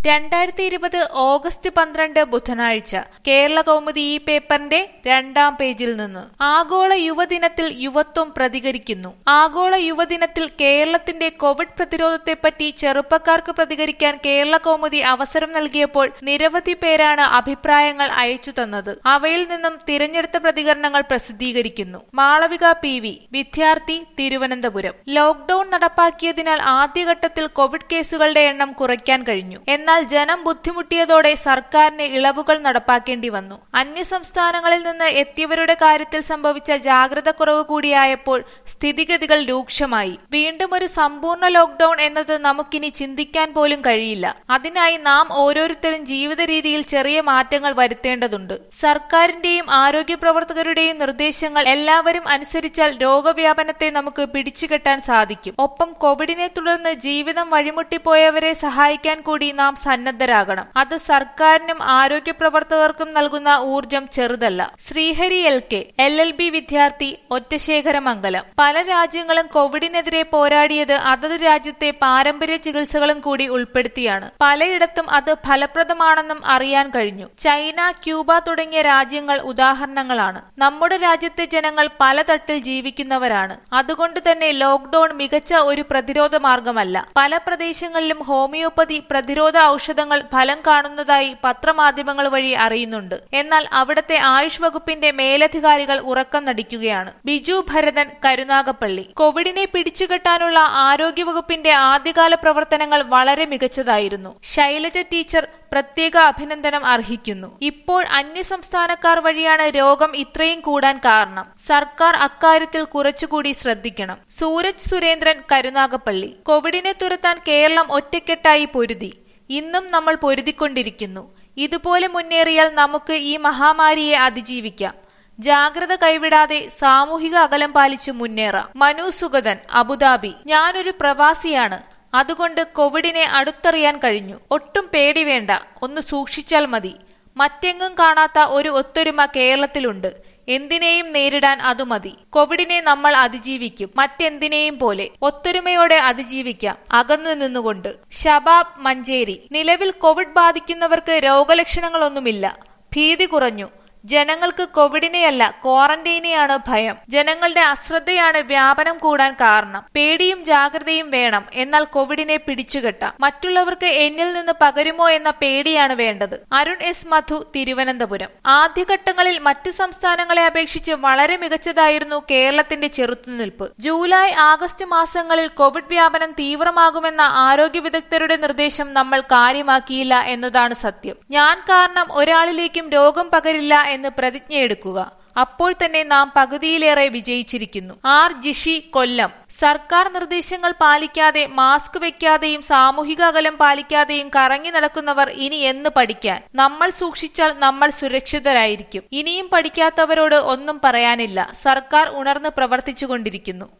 രണ്ടായിരത്തി ഇരുപത് ഓഗസ്റ്റ് പന്ത്രണ്ട് ബുധനാഴ്ച കേരള കൗമുദി ഈ പേപ്പറിന്റെ രണ്ടാം പേജിൽ നിന്ന് ആഗോള യുവദിനത്തിൽ യുവത്വം പ്രതികരിക്കുന്നു ആഗോള യുവദിനത്തിൽ കേരളത്തിന്റെ കോവിഡ് പ്രതിരോധത്തെപ്പറ്റി ചെറുപ്പക്കാർക്ക് പ്രതികരിക്കാൻ കേരള കൗമുദി അവസരം നൽകിയപ്പോൾ നിരവധി പേരാണ് അഭിപ്രായങ്ങൾ അയച്ചു തന്നത് അവയിൽ നിന്നും തിരഞ്ഞെടുത്ത പ്രതികരണങ്ങൾ പ്രസിദ്ധീകരിക്കുന്നു മാളവിക പി വി വിദ്യാർത്ഥി തിരുവനന്തപുരം ലോക്ഡൌൺ നടപ്പാക്കിയതിനാൽ ആദ്യഘട്ടത്തിൽ കോവിഡ് കേസുകളുടെ എണ്ണം കുറയ്ക്കാൻ കഴിഞ്ഞു എന്നാൽ ജനം ബുദ്ധിമുട്ടിയതോടെ സർക്കാരിന് ഇളവുകൾ നടപ്പാക്കേണ്ടി വന്നു അന്യസംസ്ഥാനങ്ങളിൽ നിന്ന് എത്തിയവരുടെ കാര്യത്തിൽ സംഭവിച്ച ജാഗ്രത കുറവ് കൂടിയായപ്പോൾ സ്ഥിതിഗതികൾ രൂക്ഷമായി വീണ്ടും ഒരു സമ്പൂർണ്ണ ലോക്ഡൌൺ എന്നത് നമുക്കിനി ചിന്തിക്കാൻ പോലും കഴിയില്ല അതിനായി നാം ഓരോരുത്തരും ജീവിത രീതിയിൽ ചെറിയ മാറ്റങ്ങൾ വരുത്തേണ്ടതുണ്ട് സർക്കാരിന്റെയും ആരോഗ്യ പ്രവർത്തകരുടെയും നിർദ്ദേശങ്ങൾ എല്ലാവരും അനുസരിച്ചാൽ രോഗവ്യാപനത്തെ നമുക്ക് പിടിച്ചുകെട്ടാൻ സാധിക്കും ഒപ്പം കോവിഡിനെ തുടർന്ന് ജീവിതം വഴിമുട്ടിപ്പോയവരെ സഹായിക്കാൻ കൂടി നാം സന്നദ്ധരാകണം അത് സർക്കാരിനും ആരോഗ്യ പ്രവർത്തകർക്കും നൽകുന്ന ഊർജം ചെറുതല്ല Srihari L K L L B വിദ്യാർത്ഥി ഒറ്റശേഖരമംഗലം പല രാജ്യങ്ങളും കോവിഡിനെതിരെ പോരാടിയത് അതത് രാജ്യത്തെ പാരമ്പര്യ ചികിത്സകളും കൂടി ഉൾപ്പെടുത്തിയാണ് പലയിടത്തും അത് ഫലപ്രദമാണെന്നും അറിയാൻ കഴിഞ്ഞു ചൈന ക്യൂബ തുടങ്ങിയ രാജ്യങ്ങൾ ഉദാഹരണങ്ങളാണ് നമ്മുടെ രാജ്യത്തെ ജനങ്ങൾ പല തട്ടിൽ ജീവിക്കുന്നവരാണ് അതുകൊണ്ട് തന്നെ ലോക്ഡൌൺ മികച്ച ഒരു പ്രതിരോധ മാർഗമല്ല പല പ്രദേശങ്ങളിലും ഹോമിയോപ്പതി പ്രതിരോധ ഔഷധങ്ങൾ ഫലം കാണുന്നതായി പത്രമാധ്യമങ്ങൾ വഴി അറിയുന്നുണ്ട് എന്നാൽ അവിടുത്തെ ആയുഷ് വകുപ്പിന്റെ മേലധികാരികൾ ഉറക്കം നടിക്കുകയാണ് ബിജു ഭരതൻ കരുനാഗപ്പള്ളി കോവിഡിനെ പിടിച്ചുകെട്ടാനുള്ള ആരോഗ്യവകുപ്പിന്റെ ആദ്യകാല പ്രവർത്തനങ്ങൾ വളരെ മികച്ചതായിരുന്നു ശൈലജ ടീച്ചർ പ്രത്യേക അഭിനന്ദനം അർഹിക്കുന്നു ഇപ്പോൾ അന്യസംസ്ഥാനക്കാർ വഴിയാണ് രോഗം ഇത്രയും കൂടാൻ കാരണം സർക്കാർ അക്കാര്യത്തിൽ കുറച്ചുകൂടി ശ്രദ്ധിക്കണം സൂരജ് സുരേന്ദ്രൻ കരുനാഗപ്പള്ളി കോവിഡിനെ തുരത്താൻ കേരളം ഒറ്റക്കെട്ടായി പൊരുതി ഇന്നും നമ്മൾ പൊരുതിക്കൊണ്ടിരിക്കുന്നു ഇതുപോലെ മുന്നേറിയാൽ നമുക്ക് ഈ മഹാമാരിയെ അതിജീവിക്കാം ജാഗ്രത കൈവിടാതെ സാമൂഹിക അകലം പാലിച്ച് മുന്നേറാം മനു സുഗതൻ അബുദാബി ഞാനൊരു പ്രവാസിയാണ് അതുകൊണ്ട് കോവിഡിനെ അടുത്തറിയാൻ കഴിഞ്ഞു ഒട്ടും പേടി വേണ്ട ഒന്ന് സൂക്ഷിച്ചാൽ മതി മറ്റെങ്ങും കാണാത്ത ഒരു ഒത്തൊരുമ കേരളത്തിലുണ്ട് എന്തിനേയും നേരിടാൻ അത് മതി കോവിഡിനെ നമ്മൾ അതിജീവിക്കും മറ്റെന്തിനേയും പോലെ ഒത്തൊരുമയോടെ അതിജീവിക്കാം അകന്നു നിന്നുകൊണ്ട് ഷബാബ് മഞ്ചേരി നിലവിൽ കോവിഡ് ബാധിക്കുന്നവർക്ക് രോഗലക്ഷണങ്ങളൊന്നുമില്ല ഭീതി കുറഞ്ഞു ജനങ്ങൾക്ക് കോവിഡിനെയല്ല ക്വാറന്റൈനെയാണ് ഭയം ജനങ്ങളുടെ അശ്രദ്ധയാണ് വ്യാപനം കൂടാൻ കാരണം പേടിയും ജാഗ്രതയും വേണം എന്നാൽ കോവിഡിനെ പിടിച്ചുകെട്ടാം മറ്റുള്ളവർക്ക് എന്നിൽ നിന്ന് പകരുമോ എന്ന പേടിയാണ് വേണ്ടത് അരുൺ എസ് മധു തിരുവനന്തപുരം ആദ്യഘട്ടങ്ങളിൽ മറ്റ് സംസ്ഥാനങ്ങളെ അപേക്ഷിച്ച് വളരെ മികച്ചതായിരുന്നു കേരളത്തിന്റെ ചെറുത്തുനിൽപ്പ് ജൂലൈ ആഗസ്റ്റ് മാസങ്ങളിൽ കോവിഡ് വ്യാപനം തീവ്രമാകുമെന്ന ആരോഗ്യ വിദഗ്ധരുടെ നിർദ്ദേശം നമ്മൾ കാര്യമാക്കിയില്ല എന്നതാണ് സത്യം ഞാൻ കാരണം ഒരാളിലേക്കും രോഗം പകരില്ല എന്ന് പ്രതിജ്ഞയെടുക്കുക അപ്പോൾ തന്നെ നാം പകുതിയിലേറെ വിജയിച്ചിരിക്കുന്നു ആർ ജിഷി കൊല്ലം സർക്കാർ നിർദ്ദേശങ്ങൾ പാലിക്കാതെ മാസ്ക് വെക്കാതെയും സാമൂഹിക അകലം പാലിക്കാതെയും കറങ്ങി നടക്കുന്നവർ ഇനി എന്ന് പഠിക്കാൻ നമ്മൾ സൂക്ഷിച്ചാൽ നമ്മൾ സുരക്ഷിതരായിരിക്കും ഇനിയും പഠിക്കാത്തവരോട് ഒന്നും പറയാനില്ല സർക്കാർ ഉണർന്ന് പ്രവർത്തിച്ചുകൊണ്ടിരിക്കുന്നു